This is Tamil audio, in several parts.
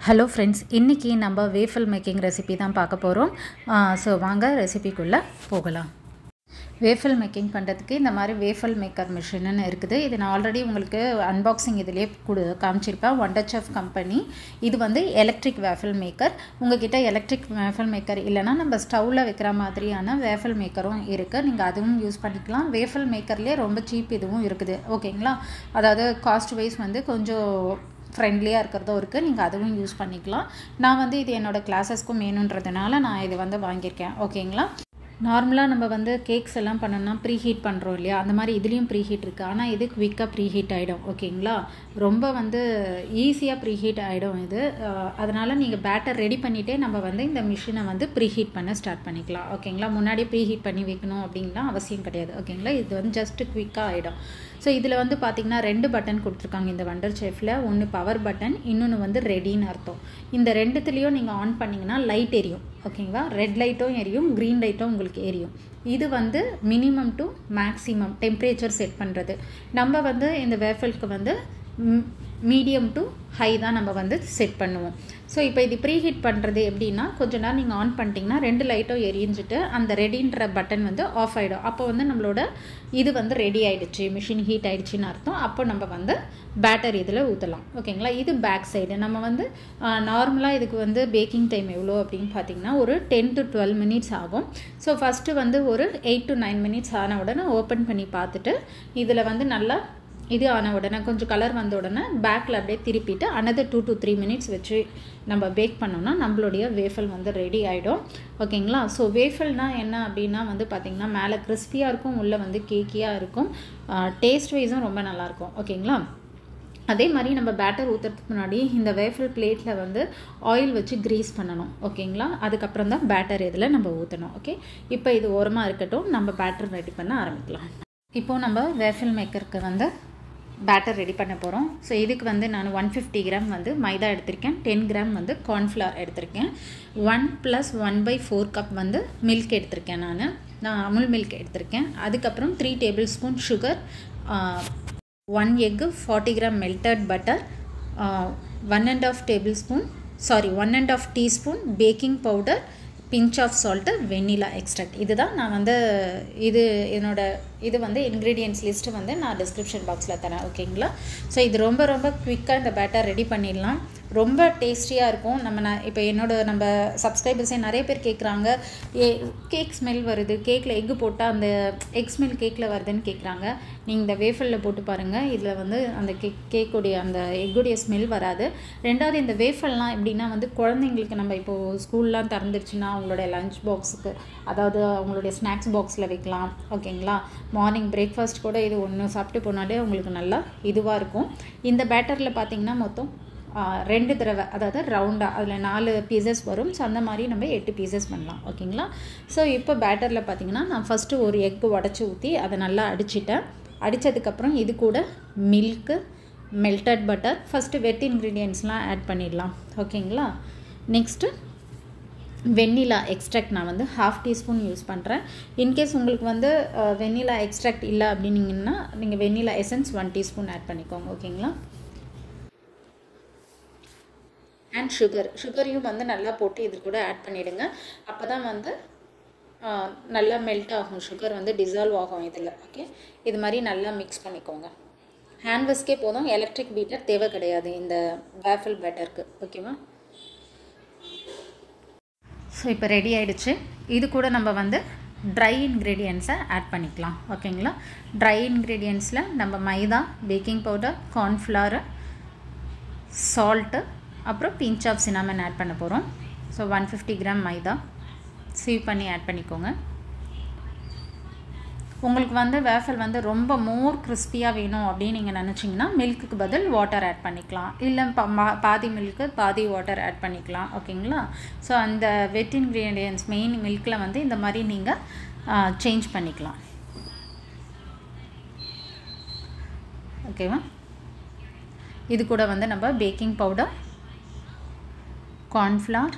ஹலோ ஃப்ரெண்ட்ஸ் இன்றைக்கி நம்ம வேஃபல் மேக்கிங் ரெசிபி தான் பார்க்க போகிறோம் ஸோ வாங்க ரெசிபிக்குள்ளே போகலாம் வேஃபல் மேக்கிங் பண்ணுறதுக்கு இந்த மாதிரி வேஃபல் மேக்கர் மிஷின்னு இருக்குது இது நான் ஆல்ரெடி உங்களுக்கு அன்பாக்சிங் இதிலே கொடு காமிச்சிருப்பேன் ஒண்டர் செஃப் கம்பெனி இது வந்து எலக்ட்ரிக் வேஃபல் மேக்கர் உங்ககிட்ட எலக்ட்ரிக் வேஃபல் மேக்கர் இல்லைனா நம்ம ஸ்டவ்வில் வைக்கிற மாதிரியான வேஃபல் மேக்கரும் இருக்குது நீங்கள் அதுவும் யூஸ் பண்ணிக்கலாம் வேஃபல் மேக்கர்லேயே ரொம்ப சீப் இதுவும் இருக்குது ஓகேங்களா அதாவது காஸ்ட் வைஸ் வந்து கொஞ்சம் ஃப்ரெண்ட்லியாக இருக்கிறதும் இருக்குது நீங்கள் அதுவும் யூஸ் பண்ணிக்கலாம் நான் வந்து இது என்னோடய கிளாஸஸ்க்கும் வேணுன்றதுனால நான் இது வந்து வாங்கியிருக்கேன் ஓகேங்களா நார்மலாக நம்ம வந்து கேக்ஸ் எல்லாம் பண்ணோம்னா ப்ரீ ஹீட் பண்ணுறோம் இல்லையா அந்த மாதிரி இதுலேயும் ப்ரீ ஹீட் இருக்குது ஆனால் இது குவிக்காக ப்ரீ ஹீட் ஆகிடும் ஓகேங்களா ரொம்ப வந்து ஈஸியாக ப்ரீ ஹீட் ஆகிடும் இது அதனால் நீங்கள் பேட்டர் ரெடி பண்ணிவிட்டே நம்ம வந்து இந்த மிஷினை வந்து ப்ரீ ஹீட் பண்ண ஸ்டார்ட் பண்ணிக்கலாம் ஓகேங்களா முன்னாடியே ப்ரீ ஹீட் பண்ணி வைக்கணும் அப்படின்லாம் அவசியம் கிடையாது ஓகேங்களா இது வந்து ஜஸ்ட் குவிக்காக ஆகிடும் ஸோ இதில் வந்து பார்த்திங்கன்னா ரெண்டு பட்டன் கொடுத்துருக்காங்க இந்த வண்டர் செஃப்பில் ஒன்று பவர் பட்டன் இன்னொன்று வந்து ரெடின்னு அர்த்தம் இந்த ரெண்டுத்துலேயும் நீங்கள் ஆன் பண்ணிங்கன்னா லைட் எரியும் ஓகேங்களா ரெட் லைட்டும் எரியும் க்ரீன் லைட்டும் உங்களுக்கு எரியும் இது வந்து minimum to maximum temperature set பண்ணுறது நம்ம வந்து இந்த வேஃபலுக்கு வந்து மீடியம் டு ஹை தான் நம்ம வந்து செட் பண்ணுவோம் ஸோ இப்போ இது ப்ரீ ஹீட் பண்ணுறது எப்படின்னா கொஞ்ச நேரம் நீங்கள் ஆன் பண்ணிட்டீங்கன்னா ரெண்டு லைட்டும் எரிஞ்சிட்டு அந்த ரெடின்ற பட்டன் வந்து ஆஃப் ஆகிடும் அப்போ வந்து நம்மளோட இது வந்து ரெடி ஆகிடுச்சு மிஷின் ஹீட் ஆகிடுச்சின்னு அர்த்தம் அப்போ நம்ம வந்து பேட்டர் இதில் ஊற்றலாம் ஓகேங்களா இது பேக் சைடு நம்ம வந்து நார்மலாக இதுக்கு வந்து பேக்கிங் டைம் எவ்வளோ அப்படின்னு பார்த்தீங்கன்னா ஒரு டென் டு டுவெல் மினிட்ஸ் ஆகும் ஸோ ஃபஸ்ட்டு வந்து ஒரு எயிட் டு நைன் மினிட்ஸ் ஆன உடனே ஓப்பன் பண்ணி பார்த்துட்டு இதில் வந்து நல்லா இது ஆன உடனே கொஞ்சம் கலர் வந்த உடனே பேக்கில் அப்படியே திருப்பிட்டு another two to three minutes வச்சு நம்ம பேக் பண்ணோம்னா நம்மளுடைய வேஃபல் வந்து ரெடி ஆகிடும் ஓகேங்களா ஸோ வேஃபல்னால் என்ன அப்படின்னா வந்து பார்த்திங்கன்னா மேலே கிறிஸ்பியாக இருக்கும் உள்ளே வந்து கேக்கியாக இருக்கும் டேஸ்ட் வைஸும் ரொம்ப நல்லாயிருக்கும் ஓகேங்களா அதே மாதிரி நம்ம பேட்டர் ஊற்றுறதுக்கு முன்னாடி இந்த வேஃபல் பிளேட்டில் வந்து ஆயில் வச்சு க்ரீஸ் பண்ணணும் ஓகேங்களா அதுக்கப்புறம் தான் பேட்டர் இதில் நம்ம ஊற்றணும் ஓகே இப்போ இது ஓரமாக இருக்கட்டும் நம்ம பேட்டர் ரெடி பண்ண ஆரம்பிக்கலாம் இப்போது நம்ம வேஃபில் மேக்கருக்கு வந்து பேட்டர் ரெடி பண்ண போகிறோம் ஸோ இதுக்கு வந்து நான் ஒன் ஃபிஃப்டி கிராம் வந்து மைதா எடுத்திருக்கேன் டென் கிராம் வந்து கார்ன்ஃப்ளவர் எடுத்திருக்கேன் one plus one by four cup வந்து மில்க் எடுத்திருக்கேன் நான் நான் அமுல் மில்க் எடுத்திருக்கேன் அதுக்கப்புறம் three tablespoon sugar one egg forty gram melted butter one and half tablespoon sorry one and half teaspoon baking powder pinch of salt vanilla extract இதுதான் நான் வந்து இது என்னோட இது வந்து இன்க்ரீடியன்ட்ஸ் லிஸ்ட்டு வந்து நான் டிஸ்கிரிப்ஷன் பாக்ஸில் தரேன் ஓகேங்களா ஸோ இது ரொம்ப ரொம்ப குவிக்காக இந்த பேட்டர் ரெடி பண்ணிடலாம் ரொம்ப டேஸ்டியாக இருக்கும் நம்ம நான் இப்போ என்னோட நம்ம சப்ஸ்கிரைபர்ஸே நிறைய பேர் கேட்குறாங்க ஏ கேக் ஸ்மெல் வருது கேக்கில் எக்கு போட்டால் அந்த எக் ஸ்மெல் கேக்கில் வருதுன்னு கேட்குறாங்க நீங்கள் இந்த வேஃபலில் போட்டு பாருங்கள் இதில் வந்து அந்த கேக் கேக்குடைய அந்த எக்குடைய ஸ்மெல் வராது ரெண்டாவது இந்த வேஃபல்லாம் எப்படின்னா வந்து குழந்தைங்களுக்கு நம்ம இப்போது ஸ்கூல்லாம் திறந்துருச்சுன்னா அவங்களுடைய லஞ்ச் பாக்ஸுக்கு அதாவது அவங்களுடைய ஸ்நாக்ஸ் பாக்ஸில் வைக்கலாம் ஓகேங்களா மார்னிங் பிரேக்ஃபாஸ்ட் கூட இது ஒன்று சாப்பிட்டு போனாலே உங்களுக்கு நல்லா இதுவாக இருக்கும் இந்த பேட்டரில் பார்த்தீங்கன்னா மொத்தம் ரெண்டு தடவை அதாவது ரவுண்டாக அதில் நாலு பீசஸ் வரும் ஸோ அந்த மாதிரி நம்ம எட்டு பீசஸ் பண்ணலாம் ஓகேங்களா ஸோ இப்போ பேட்டரில் பார்த்தீங்கன்னா நான் ஃபஸ்ட்டு ஒரு எக்கு உடச்சி ஊற்றி அதை நல்லா அடிச்சிட்டேன் அடித்ததுக்கப்புறம் இது கூட milk melted butter first wet இன்க்ரீடியன்ட்ஸ்லாம் ஆட் பண்ணிடலாம் ஓகேங்களா நெக்ஸ்ட்டு வெண்ணிலா எக்ஸ்ட்ராக்ட் நான் வந்து ஹாஃப் டீஸ்பூன் யூஸ் பண்ணுறேன் இன்கேஸ் உங்களுக்கு வந்து வெண்ணிலா எக்ஸ்ட்ராக்ட் இல்லை அப்படின்னீங்கன்னா நீங்கள் vanilla essence one teaspoon add பண்ணிக்கோங்க ஓகேங்களா அண்ட் சுகர் சுகரையும் வந்து நல்லா போட்டு இது கூட ஆட் பண்ணிவிடுங்க அப்போ தான் வந்து நல்லா மெல்ட் ஆகும் சுகர் வந்து டிசால்வ் ஆகும் இதில் ஓகே இது மாதிரி நல்லா மிக்ஸ் பண்ணிக்கோங்க ஹேண்ட் விஸ்கே போதும் எலக்ட்ரிக் பீட்டர் தேவை கிடையாது இந்த பேஃபில் பேட்டருக்கு ஓகேவா ஸோ இப்போ ரெடி ஆகிடுச்சு இது கூட நம்ம வந்து ட்ரை இன்க்ரீடியன்ஸை ஆட் பண்ணிக்கலாம் ஓகேங்களா ட்ரை இன்க்ரீடியன்ஸில் நம்ம மைதா பேக்கிங் பவுடர் கார்ன்ஃப்ளவர் சால்ட்டு அப்புறம் பிஞ்ச் ஆஃப் சினாமன் ஆட் பண்ண போகிறோம் ஸோ ஒன் ஃபிஃப்டி கிராம் மைதா சீவ் பண்ணி ஆட் பண்ணிக்கோங்க உங்களுக்கு வந்து வேஃபல் வந்து ரொம்ப மோர் கிறிஸ்பியாக வேணும் அப்படின்னு நீங்கள் நினச்சிங்கன்னா மில்க்குக்கு பதில் வாட்டர் ஆட் பண்ணிக்கலாம் இல்லை பாதி மில்க்கு பாதி வாட்டர் ஆட் பண்ணிக்கலாம் ஓகேங்களா ஸோ அந்த வெட் இன்க்ரீடியன்ஸ் மெயின் மில்கில் வந்து இந்த மாதிரி நீங்கள் சேஞ்ச் பண்ணிக்கலாம் ஓகேவா இது கூட வந்து நம்ம பேக்கிங் பவுடர் கார்ன்ஃப்ளவர்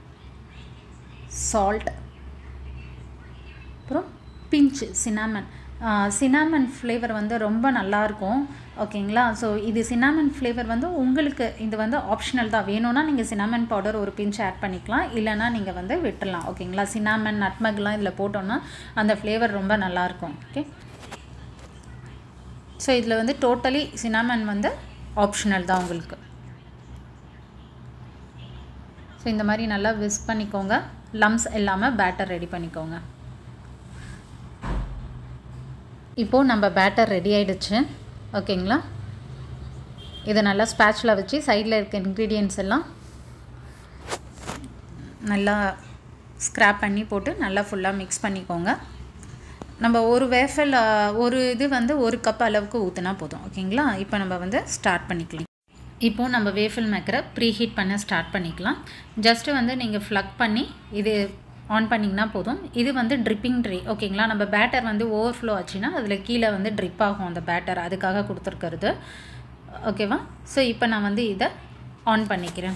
சால்ட் அப்புறம் பிஞ்சு சினாமன் சினாமன் ஃப்ளேவர் வந்து ரொம்ப நல்லாயிருக்கும் ஓகேங்களா ஸோ இது சினாமன் ஃப்ளேவர் வந்து உங்களுக்கு இது வந்து ஆப்ஷனல் தான் வேணும்னா நீங்கள் சினாமன் பவுடர் ஒரு பிஞ்ச் ஆட் பண்ணிக்கலாம் இல்லைனா நீங்கள் வந்து விட்டுடலாம் ஓகேங்களா சினாமன் நட்மக்லாம் இதில் போட்டோன்னா அந்த ஃப்ளேவர் ரொம்ப நல்லாயிருக்கும் ஓகே ஸோ இதில் வந்து டோட்டலி சினாமன் வந்து ஆப்ஷனல் தான் உங்களுக்கு ஸோ இந்த மாதிரி நல்லா விஸ்க் பண்ணிக்கோங்க லம்ஸ் இல்லாமல் பேட்டர் ரெடி பண்ணிக்கோங்க இப்போது நம்ம பேட்டர் ரெடி ஆகிடுச்சு ஓகேங்களா இதை நல்லா ஸ்பேட்சில் வச்சு சைடில் இருக்க இன்க்ரீடியன்ஸ் எல்லாம் நல்லா ஸ்க்ராப் பண்ணி போட்டு நல்லா ஃபுல்லாக மிக்ஸ் பண்ணிக்கோங்க நம்ம ஒரு வேஃபல் ஒரு இது வந்து ஒரு கப் அளவுக்கு ஊற்றினா போதும் ஓகேங்களா இப்போ நம்ம வந்து ஸ்டார்ட் பண்ணிக்கலாம் இப்போது நம்ம வேஃபல் மேக்கரை ப்ரீ ஹீட் பண்ண ஸ்டார்ட் பண்ணிக்கலாம் ஜஸ்ட்டு வந்து நீங்கள் ஃப்ளக் பண்ணி இது ஆன் பண்ணிங்கன்னா போதும் இது வந்து ட்ரிப்பிங் ட்ரே ஓகேங்களா நம்ம பேட்டர் வந்து ஓவர்ஃப்ளோ ஆச்சுன்னா அதில் கீழே வந்து ட்ரிப் ஆகும் அந்த பேட்டர் அதுக்காக கொடுத்துருக்கிறது ஓகேவா ஸோ இப்போ நான் வந்து இதை ஆன் பண்ணிக்கிறேன்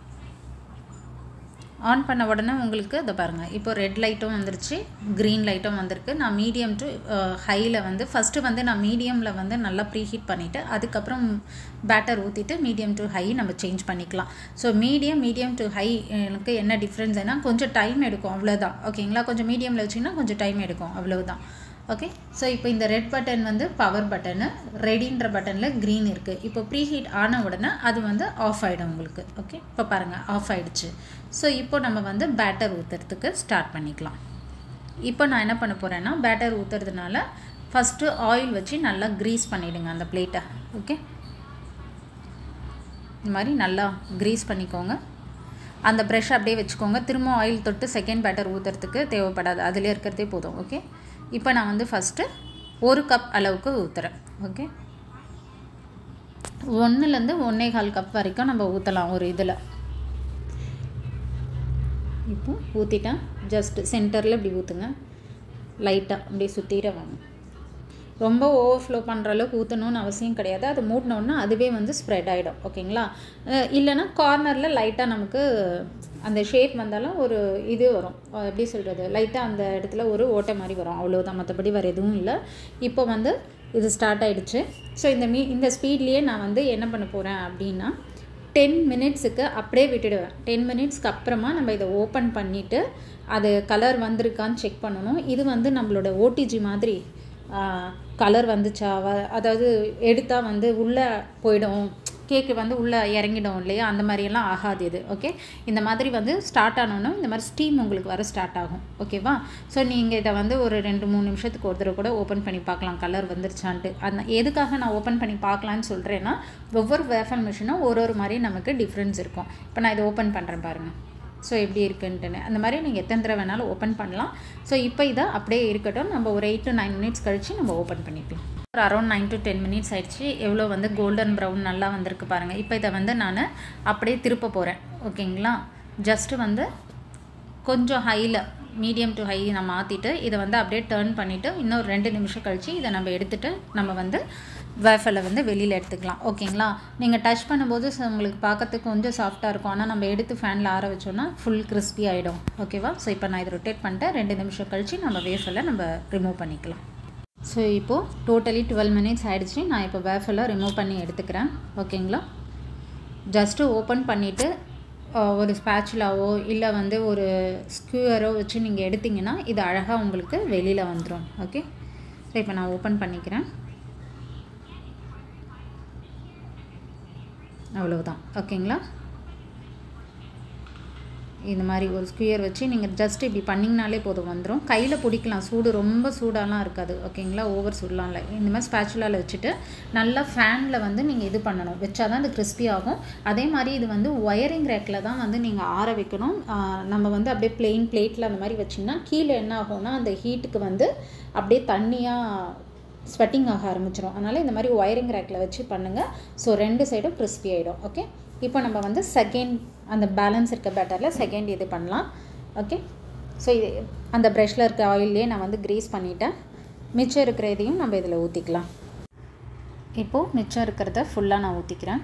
ஆன் பண்ண உடனே உங்களுக்கு இதை பாருங்கள் இப்போ ரெட் லைட்டும் வந்துருச்சு க்ரீன் லைட்டும் வந்திருக்கு நான் மீடியம் டு ஹையில் வந்து ஃபஸ்ட்டு வந்து நான் மீடியமில் வந்து நல்லா ப்ரீ ஹீட் பண்ணிவிட்டு அதுக்கப்புறம் பேட்டர் ஊற்றிட்டு மீடியம் டு ஹை நம்ம சேஞ்ச் பண்ணிக்கலாம் so medium medium to high எனக்கு என்ன டிஃப்ரென்ஸ்னா கொஞ்சம் டைம் எடுக்கும் அவ்வளோதான் ஓகேங்களா கொஞ்சம் மீடியமில் வச்சிங்கன்னா கொஞ்சம் டைம் எடுக்கும் அவ்வளவுதான் ஓகே ஸோ இப்போ இந்த ரெட் பட்டன் வந்து பவர் பட்டனு ரெடின்ற பட்டனில் க்ரீன் இருக்குது இப்போ ப்ரீ ஹீட் ஆன உடனே அது வந்து ஆஃப் ஆகிடும் உங்களுக்கு ஓகே இப்போ பாருங்கள் ஆஃப் ஆகிடுச்சு ஸோ இப்போ நம்ம வந்து பேட்டர் ஊற்றுறதுக்கு ஸ்டார்ட் பண்ணிக்கலாம் இப்போ நான் என்ன பண்ண போகிறேன்னா பேட்டர் ஊற்றுறதுனால ஃபஸ்ட்டு ஆயில் வச்சு நல்லா க்ரீஸ் பண்ணிவிடுங்க அந்த பிளேட்டை ஓகே இந்த மாதிரி நல்லா க்ரீஸ் பண்ணிக்கோங்க அந்த ப்ரெஷ் அப்படியே வச்சுக்கோங்க திரும்ப ஆயில் தொட்டு செகண்ட் பேட்டர் ஊற்றுறதுக்கு தேவைப்படாது அதிலே இருக்கிறதே போதும் ஓகே இப்போ நான் வந்து ஃபஸ்ட்டு ஒரு கப் அளவுக்கு ஊற்றுறேன் ஓகே ஒன்றுலேருந்து ஒன்றே கால் கப் வரைக்கும் நம்ம ஊற்றலாம் ஒரு இதில் இப்போ ஊற்றிட்டேன் ஜஸ்ட் சென்டரில் இப்படி ஊற்றுங்க லைட்டாக அப்படியே சுற்றிட வாங்க ரொம்ப ஓவர்ஃப்ளோ பண்ணுற அளவுக்கு ஊற்றணும்னு அவசியம் கிடையாது அது மூட்டினோன்னா அதுவே வந்து ஸ்ப்ரெட் ஆகிடும் ஓகேங்களா இல்லைனா கார்னரில் லைட்டாக நமக்கு அந்த ஷேப் வந்தாலும் ஒரு இது வரும் எப்படி சொல்கிறது லைட்டாக அந்த இடத்துல ஒரு ஓட்டை மாதிரி வரும் அவ்வளோதான் மற்றபடி வேறு எதுவும் இல்லை இப்போ வந்து இது ஸ்டார்ட் ஆகிடுச்சு ஸோ இந்த மீ இந்த ஸ்பீட்லேயே நான் வந்து என்ன பண்ண போகிறேன் அப்படின்னா டென் மினிட்ஸுக்கு அப்படியே விட்டுடுவேன் டென் மினிட்ஸ்க்கு அப்புறமா நம்ம இதை ஓப்பன் பண்ணிவிட்டு அது கலர் வந்திருக்கான்னு செக் பண்ணணும் இது வந்து நம்மளோட ஓடிஜி மாதிரி கலர் வந்துச்சா அதாவது எடுத்தால் வந்து உள்ளே போயிடும் கேக்கு வந்து உள்ளே இறங்கிடும் இல்லையா அந்த மாதிரியெல்லாம் ஆகாது இது ஓகே இந்த மாதிரி வந்து ஸ்டார்ட் ஆனோன்னா இந்த மாதிரி ஸ்டீம் உங்களுக்கு வர ஸ்டார்ட் ஆகும் ஓகேவா ஸோ நீங்கள் இதை வந்து ஒரு ரெண்டு மூணு நிமிஷத்துக்கு ஒரு தடவை கூட ஓப்பன் பண்ணி பார்க்கலாம் கலர் வந்துருச்சான்ட்டு அந்த எதுக்காக நான் ஓப்பன் பண்ணி பார்க்கலான்னு சொல்கிறேன்னா ஒவ்வொரு வேஃபல் மிஷினும் ஒரு ஒரு மாதிரி நமக்கு டிஃப்ரென்ஸ் இருக்கும் இப்போ நான் இதை ஓப்பன் பண்ணுறேன் பாருங்கள் ஸோ எப்படி இருக்குன்ட்டுன்னு அந்த மாதிரி நீங்கள் எத்தனை தடவை வேணாலும் ஓப்பன் பண்ணலாம் ஸோ இப்போ இதை அப்படியே இருக்கட்டும் நம்ம ஒரு எயிட் டு நைன் மினிட்ஸ் கழித்து நம்ம ஓப்பன் பண்ணிக்கலாம் ஒரு around nine to ten minutes ஆயிடுச்சு எவ்வளோ வந்து கோல்டன் ப்ரௌன் நல்லா வந்திருக்கு பாருங்கள் இப்போ இதை வந்து நான் அப்படியே திருப்ப போகிறேன் ஓகேங்களா ஜஸ்ட்டு வந்து கொஞ்சம் ஹையில் மீடியம் டு ஹை நான் மாற்றிட்டு இதை வந்து அப்படியே டேர்ன் பண்ணிவிட்டு இன்னொரு ரெண்டு நிமிஷம் கழித்து இதை நம்ம எடுத்துகிட்டு நம்ம வந்து வேஃபலை வந்து வெளியில் எடுத்துக்கலாம் ஓகேங்களா நீங்கள் டச் பண்ணும்போது உங்களுக்கு பார்க்கறதுக்கு கொஞ்சம் சாஃப்டாக இருக்கும் ஆனால் நம்ம எடுத்து ஃபேனில் ஆற வச்சோன்னா ஃபுல் கிறிஸ்பி ஆகிடும் ஓகேவா ஸோ இப்போ நான் இதை ரொட்டேட் பண்ணிட்டேன் ரெண்டு நிமிஷம் கழித்து நம்ம வேஃபலை நம்ம ரிமூவ் பண்ணிக்கலாம் ஸோ இப்போது டோட்டலி டுவெல் மினிட்ஸ் ஆகிடுச்சு நான் இப்போ வேஃபலை ரிமூவ் பண்ணி எடுத்துக்கிறேன் ஓகேங்களா ஜஸ்ட்டு ஓப்பன் பண்ணிவிட்டு ஒரு ஸ்பேச்சுலாவோ இல்லை வந்து ஒரு ஸ்க்யூவரோ வச்சு நீங்கள் எடுத்திங்கன்னா இது அழகாக உங்களுக்கு வெளியில் வந்துடும் ஓகே ஸோ இப்போ நான் ஓப்பன் பண்ணிக்கிறேன் அவ்வளவுதான் ஓகேங்களா இந்த மாதிரி ஒரு ஸ்குயர் வச்சு நீங்கள் ஜஸ்ட் இப்படி பண்ணிங்கனாலே போதும் வந்துடும் கையில் பிடிக்கலாம் சூடு ரொம்ப சூடாலாம் இருக்காது ஓகேங்களா ஓவர் சூடலாம் இல்லை இந்த மாதிரி ஸ்பேச்சுலாவில் வச்சுட்டு நல்லா ஃபேனில் வந்து நீங்கள் இது பண்ணணும் வச்சா தான் அது கிறிஸ்பி ஆகும் அதே மாதிரி இது வந்து ஒயரிங் ரேக்கில் தான் வந்து நீங்கள் ஆற வைக்கணும் நம்ம வந்து அப்படியே பிளெயின் பிளேட்டில் அந்த மாதிரி வச்சிங்கன்னா கீழே என்ன ஆகும்னா அந்த ஹீட்டுக்கு வந்து அப்படியே தண்ணியாக ஸ்வெட்டிங் ஆக ஆரம்பிச்சிடும் அதனால் இந்த மாதிரி ஒயரிங் ரேக்கில் வச்சு பண்ணுங்கள் ஸோ ரெண்டு சைடும் கிறிஸ்பி ஆகிடும் ஓகே இப்போ நம்ம வந்து செகண்ட் அந்த பேலன்ஸ் இருக்க பேட்டரில் செகண்ட் இது பண்ணலாம் ஓகே ஸோ இது அந்த ப்ரெஷ்ஷில் இருக்க ஆயிலே நான் வந்து க்ரீஸ் பண்ணிட்டேன் மிச்சம் இருக்கிற இதையும் நம்ம இதில் ஊற்றிக்கலாம் இப்போது மிச்சம் இருக்கிறத ஃபுல்லாக நான் ஊற்றிக்கிறேன்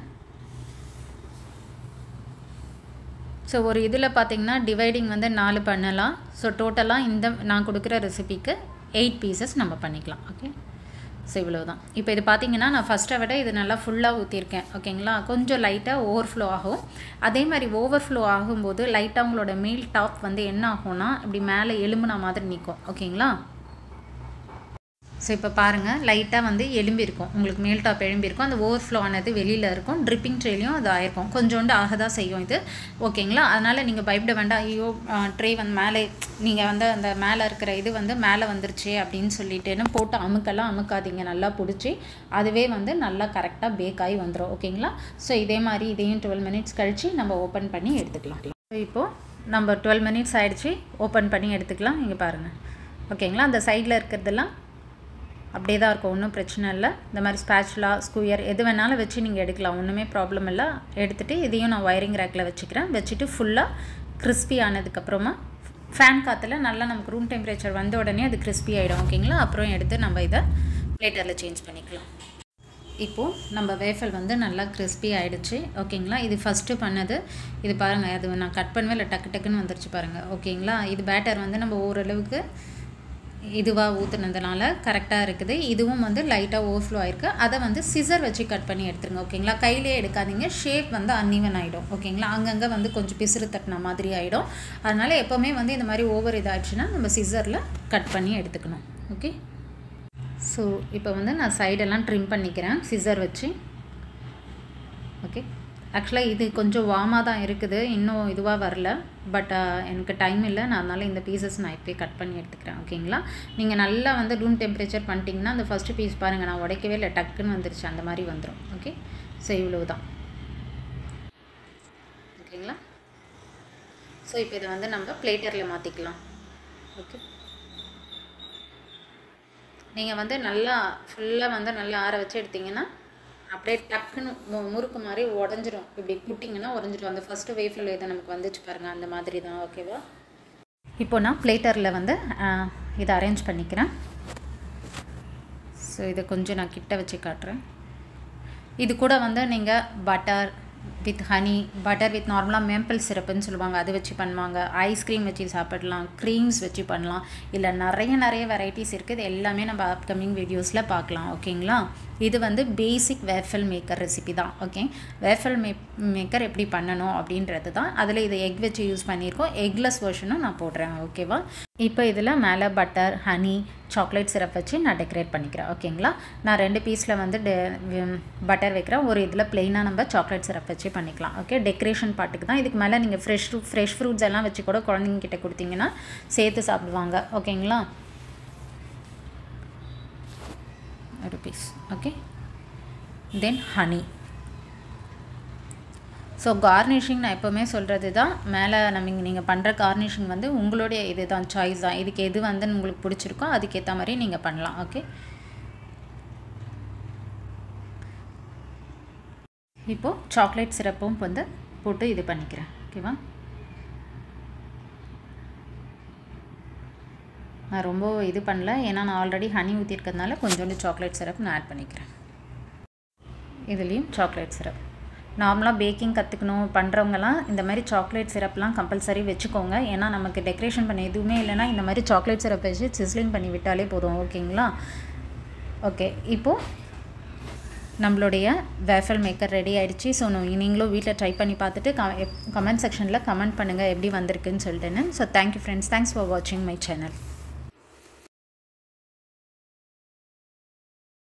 ஸோ ஒரு இதில் பார்த்திங்கன்னா டிவைடிங் வந்து நாலு பண்ணலாம் ஸோ டோட்டலாக இந்த நான் கொடுக்குற ரெசிபிக்கு எயிட் பீசஸ் நம்ம பண்ணிக்கலாம் ஓகே ஸோ இவ்வளோ தான் இப்போ இது பார்த்தீங்கன்னா நான் ஃபஸ்ட்டை விட இது நல்லா ஃபுல்லாக ஊற்றிருக்கேன் ஓகேங்களா கொஞ்சம் லைட்டாக ஓவர்ஃப்ளோ ஆகும் அதே மாதிரி ஓவர்ஃப்ளோ ஆகும்போது லைட்டாக உங்களோட மீல் டாப் வந்து என்ன ஆகும்னா இப்படி மேலே எலும்புன மாதிரி நிற்கும் ஓகேங்களா ஸோ இப்போ பாருங்கள் லைட்டாக வந்து எலும்பி இருக்கும் உங்களுக்கு மேல் டாப் எலும்பி இருக்கும் அந்த ஓவர்ஃப்ளோ ஆனது வெளியில் இருக்கும் ட்ரிப்பிங் ட்ரேலையும் அது ஆயிருக்கும் கொஞ்சோண்டு ஆக தான் செய்யும் இது ஓகேங்களா அதனால் நீங்கள் பயப்பட வேண்டாம் ஐயோ ட்ரே வந்து மேலே நீங்கள் வந்து அந்த மேலே இருக்கிற இது வந்து மேலே வந்துருச்சு அப்படின்னு சொல்லிட்டுன்னு போட்டு அமுக்கெல்லாம் அமுக்காதீங்க நல்லா பிடிச்சி அதுவே வந்து நல்லா கரெக்டாக பேக் ஆகி வந்துடும் ஓகேங்களா ஸோ இதே மாதிரி இதையும் டுவெல் மினிட்ஸ் கழித்து நம்ம ஓப்பன் பண்ணி எடுத்துக்கலாம் இப்போது நம்ம டுவெல் மினிட்ஸ் ஆகிடுச்சு ஓப்பன் பண்ணி எடுத்துக்கலாம் இங்கே பாருங்கள் ஓகேங்களா அந்த சைடில் இருக்கிறதெல்லாம் அப்படியே தான் இருக்கும் ஒன்றும் பிரச்சனை இல்லை இந்த மாதிரி ஸ்பேச்சுலா ஸ்கூயர் எது வேணாலும் வச்சு நீங்கள் எடுக்கலாம் ஒன்றுமே ப்ராப்ளம் இல்லை எடுத்துகிட்டு இதையும் நான் ஒயரிங் ரேக்கில் வச்சுக்கிறேன் வச்சுட்டு ஃபுல்லாக கிறிஸ்பி ஆனதுக்கப்புறமா ஃபேன் காற்றுல நல்லா நமக்கு ரூம் டெம்பரேச்சர் வந்த உடனே அது கிறிஸ்பி ஆகிடும் ஓகேங்களா அப்புறம் எடுத்து நம்ம இதை பிளேட்டரில் சேஞ்ச் பண்ணிக்கலாம் இப்போது நம்ம வேஃபல் வந்து நல்லா கிறிஸ்பி ஆகிடுச்சு ஓகேங்களா இது ஃபஸ்ட்டு பண்ணது இது பாருங்கள் அது நான் கட் பண்ணவே இல்லை டக்கு டக்குன்னு வந்துருச்சு பாருங்கள் ஓகேங்களா இது பேட்டர் வந்து நம்ம ஓரளவுக்கு இதுவாக ஊற்றுனதுனால கரெக்டாக இருக்குது இதுவும் வந்து லைட்டாக ஓவர்ஃப்ளோ ஆயிருக்கு அதை வந்து சிசர் வச்சு கட் பண்ணி எடுத்துருங்க ஓகேங்களா கையிலே எடுக்காதீங்க ஷேப் வந்து அன்இவன் ஆகிடும் ஓகேங்களா அங்கங்கே வந்து கொஞ்சம் பிசுறு தட்டின மாதிரி ஆகிடும் அதனால் எப்போவுமே வந்து இந்த மாதிரி ஓவர் இதாகிடுச்சுன்னா நம்ம சிசரில் கட் பண்ணி எடுத்துக்கணும் ஓகே ஸோ இப்போ வந்து நான் சைடெல்லாம் ட்ரிம் பண்ணிக்கிறேன் சிசர் வச்சு ஓகே ஆக்சுவலாக இது கொஞ்சம் வார்மாக தான் இருக்குது இன்னும் இதுவாக வரல பட் எனக்கு டைம் இல்லை நான் அதனால் இந்த பீசஸ் நான் இப்போயே கட் பண்ணி எடுத்துக்கிறேன் ஓகேங்களா நீங்கள் நல்லா வந்து ரூம் டெம்பரேச்சர் பண்ணிட்டீங்கன்னா அந்த ஃபஸ்ட்டு பீஸ் பாருங்கள் நான் உடைக்கவே இல்லை டக்குன்னு வந்துருச்சு அந்த மாதிரி வந்துடும் ஓகே ஸோ இவ்வளோ தான் ஓகேங்களா ஸோ இப்போ இதை வந்து நம்ம பிளேட்டரில் மாற்றிக்கலாம் ஓகே நீங்கள் வந்து நல்லா ஃபுல்லாக வந்து நல்லா ஆற வச்சு எடுத்திங்கன்னா அப்படியே டக்குன்னு மு முறுக்கு மாதிரி உடஞ்சிரும் இப்படி குட்டிங்கன்னா உடஞ்சிரும் அந்த ஃபஸ்ட்டு வேஃபில் இதை நமக்கு வந்துச்சு பாருங்கள் அந்த மாதிரி தான் ஓகேவா இப்போ நான் பிளேட்டரில் வந்து இதை அரேஞ்ச் பண்ணிக்கிறேன் ஸோ இதை கொஞ்சம் நான் கிட்ட வச்சு காட்டுறேன் இது கூட வந்து நீங்கள் butter with honey butter with நார்மலாக மேம்பிள் சிரப்புன்னு சொல்லுவாங்க அது வச்சு பண்ணுவாங்க ஐஸ்கிரீம் வச்சு சாப்பிடலாம் க்ரீம்ஸ் வச்சு பண்ணலாம் இல்லை நிறைய நிறைய வெரைட்டிஸ் இருக்குது இது எல்லாமே நம்ம அப்கமிங் வீடியோஸில் பார்க்கலாம் ஓகேங்களா இது வந்து பேசிக் வேஃபல் மேக்கர் ரெசிபி தான் ஓகே வேஃபல் மே மேக்கர் எப்படி பண்ணணும் அப்படின்றது தான் அதில் இதை எக் வச்சு யூஸ் பண்ணியிருக்கோம் எக்லெஸ் வெர்ஷனும் நான் போடுறேன் ஓகேவா இப்போ இதில் மேலே பட்டர் ஹனி சாக்லேட் சிரப் வச்சு நான் டெக்கரேட் பண்ணிக்கிறேன் ஓகேங்களா நான் ரெண்டு பீஸில் வந்து பட்டர் வைக்கிறேன் ஒரு இதில் ப்ளெயினாக நம்ம சாக்லேட் சிரப் வச்சு பண்ணிக்கலாம் ஓகே டெக்கரேஷன் பாட்டுக்கு தான் இதுக்கு மேலே நீங்கள் ஃப்ரெஷ் ஃப்ரெஷ் ஃப்ரூட்ஸ் எல்லாம் வச்சு கூட குழந்தைங்க கிட்ட கொடுத்தீங்கன்னா சேர்த்து சாப்பிடுவாங்க ஓகேங்களா ஒரு piece okay then honey so garnishing நான் எப்போவுமே சொல்கிறது தான் மேலே நம்ம நீங்கள் பண்ணுற கார்னிஷிங் வந்து உங்களுடைய இது தான் சாய்ஸ் தான் இதுக்கு எது வந்து உங்களுக்கு பிடிச்சிருக்கோ அதுக்கேற்ற மாதிரி நீங்கள் பண்ணலாம் ஓகே இப்போது சாக்லேட் சிரப்பும் வந்து போட்டு இது பண்ணிக்கிறேன் ஓகேவா நான் ரொம்ப இது பண்ணல ஏன்னா நான் ஆல்ரெடி ஹனி ஊற்றிருக்கிறதுனால கொஞ்சோண்டு சாக்லேட் சிரப் நான் ஆட் பண்ணிக்கிறேன் இதுலேயும் சாக்லேட் சிரப் நார்மலாக பேக்கிங் கற்றுக்கணும் பண்ணுறவங்கலாம் இந்த மாதிரி சாக்லேட் சிரப்லாம் கம்பல்சரி வச்சுக்கோங்க ஏன்னா நமக்கு டெக்கரேஷன் பண்ண எதுவுமே இல்லைன்னா இந்த மாதிரி சாக்லேட் சிரப் வச்சு சிஸ்லிங் பண்ணி விட்டாலே போதும் ஓகேங்களா ஓகே இப்போது நம்மளுடைய வேஃபல் மேக்கர் ரெடி ஆகிடுச்சு ஸோ நீங்களும் வீட்டில் ட்ரை பண்ணி பார்த்துட்டு கமெண்ட் செக்ஷனில் கமெண்ட் பண்ணுங்கள் எப்படி வந்திருக்குன்னு சொல்லிட்டுன்னு so thank you friends thanks for வாட்சிங் மை சேனல்